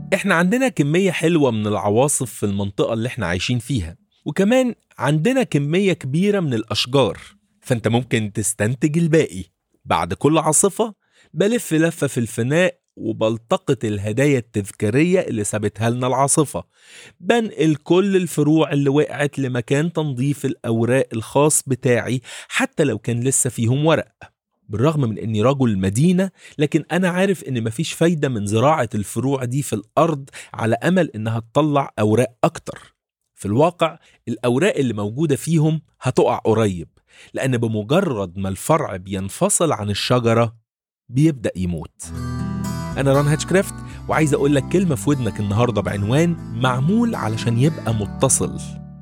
احنا عندنا كمية حلوة من العواصف في المنطقة اللي احنا عايشين فيها وكمان عندنا كمية كبيرة من الأشجار فانت ممكن تستنتج الباقي بعد كل عاصفة بلف لفة في الفناء وبلتقط الهدايا التذكارية اللي سابتها لنا العاصفة بنقل كل الفروع اللي وقعت لمكان تنظيف الأوراق الخاص بتاعي حتى لو كان لسه فيهم ورق بالرغم من اني رجل مدينة لكن انا عارف ان مفيش فايدة من زراعة الفروع دي في الارض على امل انها تطلع اوراق اكتر في الواقع الاوراق اللي موجودة فيهم هتقع قريب لان بمجرد ما الفرع بينفصل عن الشجرة بيبدأ يموت أنا ران هاتشكرافت وعايز أقول لك كلمة في ودنك النهاردة بعنوان معمول علشان يبقى متصل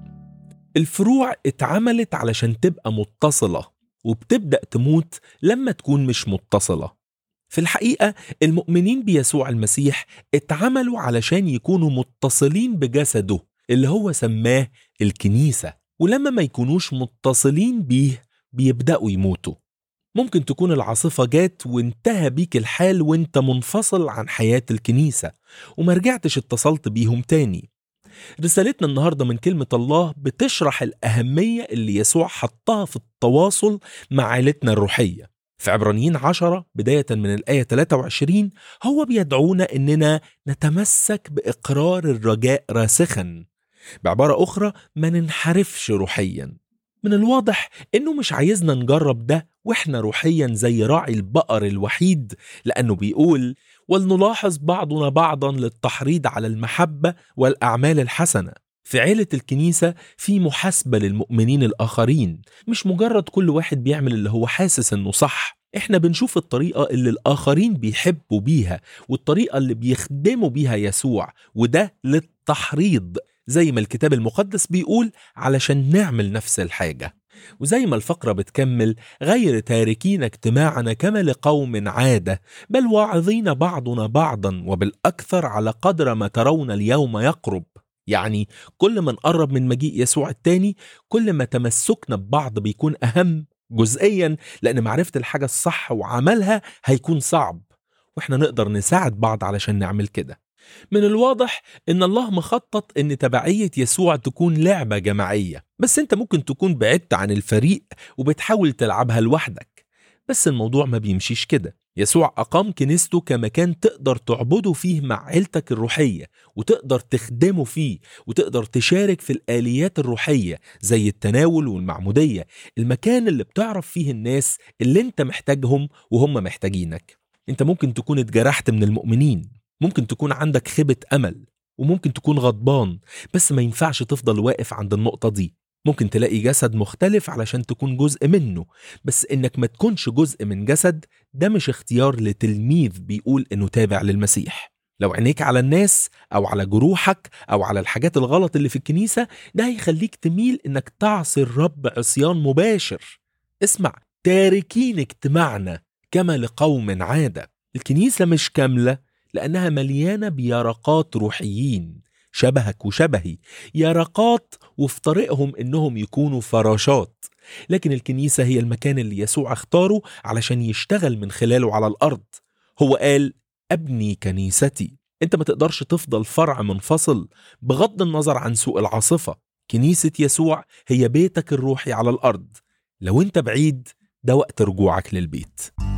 الفروع اتعملت علشان تبقى متصلة وبتبدأ تموت لما تكون مش متصلة في الحقيقة المؤمنين بيسوع المسيح اتعملوا علشان يكونوا متصلين بجسده اللي هو سماه الكنيسة ولما ما يكونوش متصلين بيه بيبدأوا يموتوا ممكن تكون العاصفة جات وانتهى بيك الحال وانت منفصل عن حياة الكنيسة وما رجعتش اتصلت بيهم تاني رسالتنا النهاردة من كلمة الله بتشرح الأهمية اللي يسوع حطها في التواصل مع عائلتنا الروحية في عبرانيين عشرة بداية من الآية 23 هو بيدعونا إننا نتمسك بإقرار الرجاء راسخا بعبارة أخرى ما ننحرفش روحيا من الواضح إنه مش عايزنا نجرب ده وإحنا روحيا زي راعي البقر الوحيد لأنه بيقول ولنلاحظ بعضنا بعضا للتحريض على المحبة والأعمال الحسنة في عيلة الكنيسة في محاسبة للمؤمنين الآخرين مش مجرد كل واحد بيعمل اللي هو حاسس إنه صح احنا بنشوف الطريقة اللي الآخرين بيحبوا بيها والطريقة اللي بيخدموا بيها يسوع وده للتحريض زي ما الكتاب المقدس بيقول علشان نعمل نفس الحاجة وزي ما الفقرة بتكمل غير تاركين اجتماعنا كما لقوم عادة بل واعظين بعضنا بعضا وبالأكثر على قدر ما ترون اليوم يقرب يعني كل ما نقرب من مجيء يسوع التاني كل ما تمسكنا ببعض بيكون أهم جزئيا لأن معرفة الحاجة الصح وعملها هيكون صعب واحنا نقدر نساعد بعض علشان نعمل كده من الواضح ان الله مخطط ان تبعية يسوع تكون لعبة جماعية بس انت ممكن تكون بعدت عن الفريق وبتحاول تلعبها لوحدك بس الموضوع ما بيمشيش كده يسوع أقام كنيسته كمكان تقدر تعبده فيه مع عيلتك الروحية وتقدر تخدمه فيه وتقدر تشارك في الآليات الروحية زي التناول والمعمودية المكان اللي بتعرف فيه الناس اللي انت محتاجهم وهم محتاجينك انت ممكن تكون اتجرحت من المؤمنين ممكن تكون عندك خيبة أمل وممكن تكون غضبان بس ما ينفعش تفضل واقف عند النقطة دي ممكن تلاقي جسد مختلف علشان تكون جزء منه بس انك ما تكونش جزء من جسد ده مش اختيار لتلميذ بيقول انه تابع للمسيح لو عينيك على الناس او على جروحك او على الحاجات الغلط اللي في الكنيسة ده هيخليك تميل انك تعصي الرب عصيان مباشر اسمع تاركين اجتماعنا كما لقوم عادة الكنيسة مش كاملة لأنها مليانة بيرقات روحيين شبهك وشبهي يرقات وفي طريقهم إنهم يكونوا فراشات لكن الكنيسة هي المكان اللي يسوع اختاره علشان يشتغل من خلاله على الأرض هو قال أبني كنيستي أنت ما تقدرش تفضل فرع منفصل بغض النظر عن سوء العاصفة كنيسة يسوع هي بيتك الروحي على الأرض لو أنت بعيد ده وقت رجوعك للبيت